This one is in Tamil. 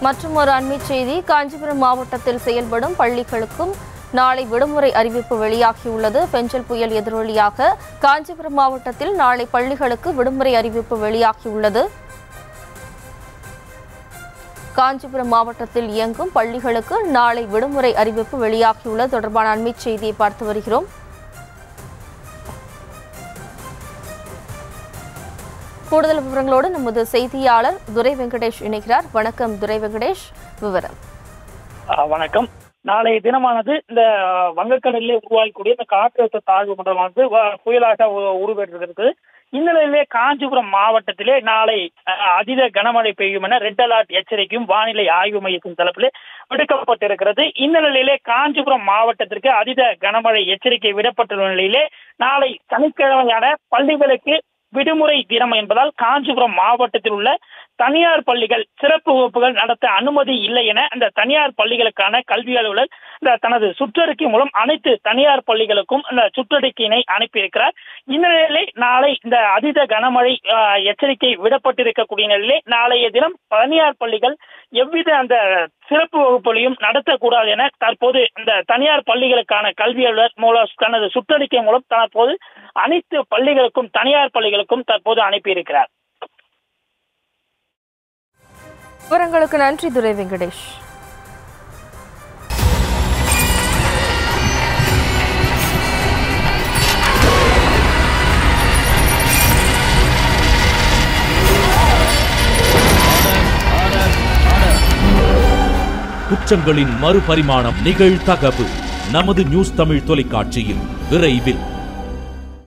மற்றும் ஒரு அண்மை செய்தி காஞ்சிபுரம் மாவட்டத்தில் செயல்படும் பள்ளிகளுக்கும் நாளை விடுமுறை அறிவிப்பு வெளியாகியுள்ளது பெஞ்சல் புயல் எதிரொலியாக காஞ்சிபுரம் மாவட்டத்தில் நாளை பள்ளிகளுக்கு விடுமுறை அறிவிப்பு வெளியாகியுள்ளது காஞ்சிபுரம் மாவட்டத்தில் இயங்கும் பள்ளிகளுக்கு நாளை விடுமுறை அறிவிப்பு வெளியாகியுள்ளது தொடர்பான அண்மை செய்தியை பார்த்து வருகிறோம் கூடுதல் விவரங்களோடு நமது செய்தியாளர் துரை வெங்கடேஷ் இணைகிறார் வணக்கம் துரை வெங்கடேஷ் விவரம் ஆஹ் வணக்கம் நாளைய தினமானது இந்த ஆஹ், வங்கக்கடலிலே உருவாகக்கூடிய இந்த காற்றழுத்த தாழ்வு மண்டலமானது வ- புயலாக உ- உருவெடுத்திருக்கு இந்நிலையிலே காஞ்சிபுரம் மாவட்டத்திலே நாளை ஆஹ், அதீத கனமழை பெய்யும் என ரெட் அலர்ட் எச்சரிக்கையும் வானிலை ஆய்வு மையத்தின் தரப்பிலே விடுக்கப்பட்டிருக்கிறது இந்த நிலையிலே காஞ்சிபுரம் மாவட்டத்திற்கு அதீத கனமழை எச்சரிக்கை விடப்பட்டுள்ள நிலையிலே நாளை சனிக்கிழமையான பள்ளிகளுக்கு விடுமுறை தினம் என்பதால் காஞ்சிபுரம் மாவட்டத்தில் உள்ள தனியார் பள்ளிகள் சிறப்பு வகுப்புகள் நடத்த அனுமதி இல்லை என அந்த தனியார் பள்ளிகளுக்கான கல்வி அலுவலர் இந்த தனது சுற்றறிக்கை மூலம் அனைத்து தனியார் பள்ளிகளுக்கும் அந்த சுற்றறிக்கையினை அனுப்பியிருக்கிறார் இந்த நிலையிலே நாளை இந்த அதீத கனமழை ஆஹ், எச்சரிக்கை விடப்பட்டிருக்கக்கூடிய நிலையிலே நாளைய தினம் தனியார் பள்ளிகள் எவ்வித அந்த சிறப்பு வகுப்புகளையும் நடத்தக்கூடாது என தற்போது இந்த தனியார் பள்ளிகளுக்கான கல்வி அலுவலர் மூலம் தனது சுற்றறிக்கை மூலம் தற்போது அனைத்து பள்ளிகளுக்கும் தனியார் பள்ளிகளுக்கும் தற்போது அனுப்பியிருக்கிறார் விவரங்களுக்கு நன்றி துரை வெங்கடேஷ் குற்றங்களின் மறுபரிமாணம் நிகழ்தகவு நமது நியூஸ் தமிழ் தொலைக்காட்சியில் விரைவில்